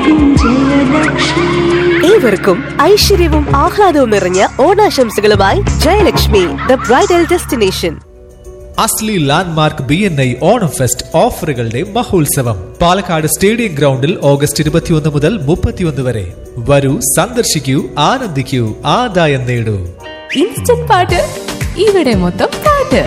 ഏവർക്കും ഐശ്വര്യവും ആഹ്ലാദവും നിറഞ്ഞ ഓണാശംസകളുമായി ജയലക്ഷ്മി ദ ബ്രൈഡൽ ഡെസ്റ്റിനേഷൻ അസ്ലി landmark B N I Onam fest ഓഫറുകളുടെ മഹോത്സവം പാലക്കാട് സ്റ്റേഡിയം ഗ്രൗണ്ടിൽ ഓഗസ്റ്റ് ഇരുപത്തിയൊന്ന് മുതൽ മുപ്പത്തിയൊന്ന് വരെ വരൂ സന്ദർശിക്കൂ ആനന്ദിക്കൂ ആദായം നേടൂ ഇൻസ്റ്റന്റ് പാട്ട് ഇവിടെ മൊത്തം പാട്ട്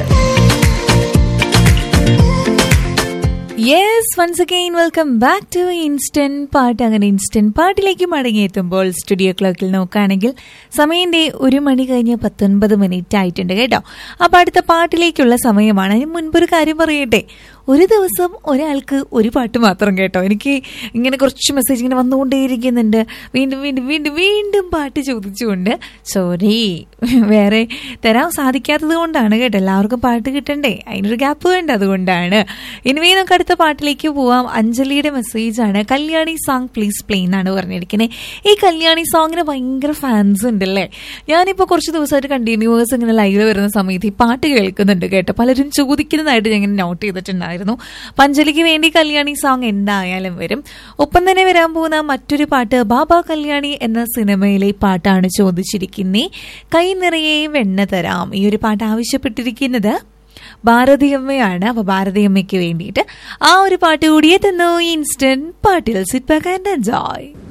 yes once again welcome back to instant പാട്ട് അങ്ങനെ ഇൻസ്റ്റന്റ് പാട്ടിലേക്ക് മടങ്ങിയെത്തുമ്പോൾ സ്റ്റുഡിയോ ക്ലോക്കിൽ നോക്കുകയാണെങ്കിൽ സമയം ദേ ഒരു മണി കഴിഞ്ഞ് പത്തൊൻപത് മിനിറ്റ് ആയിട്ടുണ്ട് കേട്ടോ അപ്പോൾ അടുത്ത പാട്ടിലേക്കുള്ള സമയമാണ് അതിന് മുൻപൊരു കാര്യം പറയട്ടെ ഒരു ദിവസം ഒരാൾക്ക് ഒരു പാട്ട് മാത്രം കേട്ടോ എനിക്ക് ഇങ്ങനെ കുറച്ച് മെസ്സേജ് ഇങ്ങനെ വന്നുകൊണ്ടേയിരിക്കുന്നുണ്ട് വീണ്ടും വീണ്ടും വീണ്ടും വീണ്ടും പാട്ട് ചോദിച്ചുകൊണ്ട് സോറി വേറെ തരാൻ സാധിക്കാത്തത് കൊണ്ടാണ് കേട്ടോ എല്ലാവർക്കും പാട്ട് കിട്ടണ്ടേ അതിനൊരു ഗ്യാപ്പ് വേണ്ട അതുകൊണ്ടാണ് ഇനിവേ നമുക്ക് അടുത്ത പാട്ടിലേക്ക് പോവാം അഞ്ജലിയുടെ മെസ്സേജാണ് കല്യാണി സോങ് പ്ലീസ് പ്ലേ എന്നാണ് പറഞ്ഞിരിക്കുന്നത് ഈ കല്യാണി സോങ്ങിന് ഭയങ്കര ഫാൻസ് ഉണ്ടല്ലേ ഞാനിപ്പോൾ കുറച്ച് ദിവസമായിട്ട് കണ്ടിന്യൂസ് ഇങ്ങനെ ലൈവ് വരുന്ന സമയത്ത് ഈ പാട്ട് കേൾക്കുന്നുണ്ട് കേട്ടോ പലരും ചോദിക്കുന്നതായിട്ട് ഞാൻ ഇങ്ങനെ നോട്ട് ചെയ്തിട്ടുണ്ടായിരുന്നു പഞ്ചലിക്ക് വേണ്ടി കല്യാണി സോങ് എന്തായാലും വരും ഒപ്പം തന്നെ വരാൻ പോകുന്ന മറ്റൊരു പാട്ട് ബാബ കല്യാണി എന്ന സിനിമയിലെ പാട്ടാണ് ചോദിച്ചിരിക്കുന്നത് കൈ നിറയെ വെണ്ണ തരാം ഈ ഒരു പാട്ട് ആവശ്യപ്പെട്ടിരിക്കുന്നത് ഭാരതിയമ്മയാണ് അപ്പൊ ഭാരതിയമ്മയ്ക്ക് വേണ്ടിയിട്ട് ആ ഒരു പാട്ട് കൂടിയേ തന്നു ഇൻസ്റ്റന്റ് പാട്ടിൽ സിറ്റ് ബാക്ക് ആൻഡ് എൻജോയ്